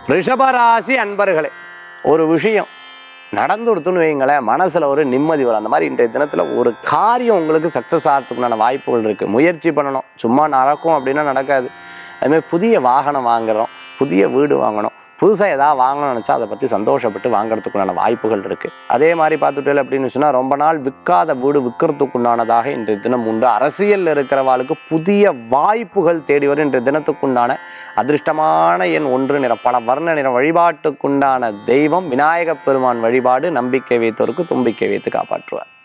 ரிஷபராசி அன்பர்களே ஒரு விஷயம் நடந்து கொடுத்துன்னு வைங்களேன் மனசில் ஒரு நிம்மதி வரும் அந்த மாதிரி இன்றைய தினத்தில் ஒரு காரியம் உங்களுக்கு சக்ஸஸ் ஆகிறதுக்குண்டான வாய்ப்புகள் இருக்குது முயற்சி பண்ணணும் சும்மா நடக்கும் அப்படின்னா நடக்காது அதுமாதிரி புதிய வாகனம் வாங்குறோம் புதிய வீடு வாங்கணும் புதுசாக ஏதாவது வாங்கணும்னு நினச்சா அதை பற்றி சந்தோஷப்பட்டு வாங்குறதுக்குண்டான வாய்ப்புகள் இருக்குது அதே மாதிரி பார்த்துட்டு அப்படின்னு சொன்னால் ரொம்ப நாள் விற்காத வீடு விற்கிறதுக்குண்டானதாக இன்றைய தினம் உண்டு அரசியலில் இருக்கிறவாளுக்கு புதிய வாய்ப்புகள் தேடி வரும் இன்றைய தினத்துக்குண்டான அதிர்ஷ்டமான எண் ஒன்று நிற பல வர்ண நிற வழிபாட்டுக்குண்டான தெய்வம் விநாயகப் பெருமான் வழிபாடு நம்பிக்கை வைத்தோருக்கு தும்பிக்கை வைத்து காப்பாற்றுவார்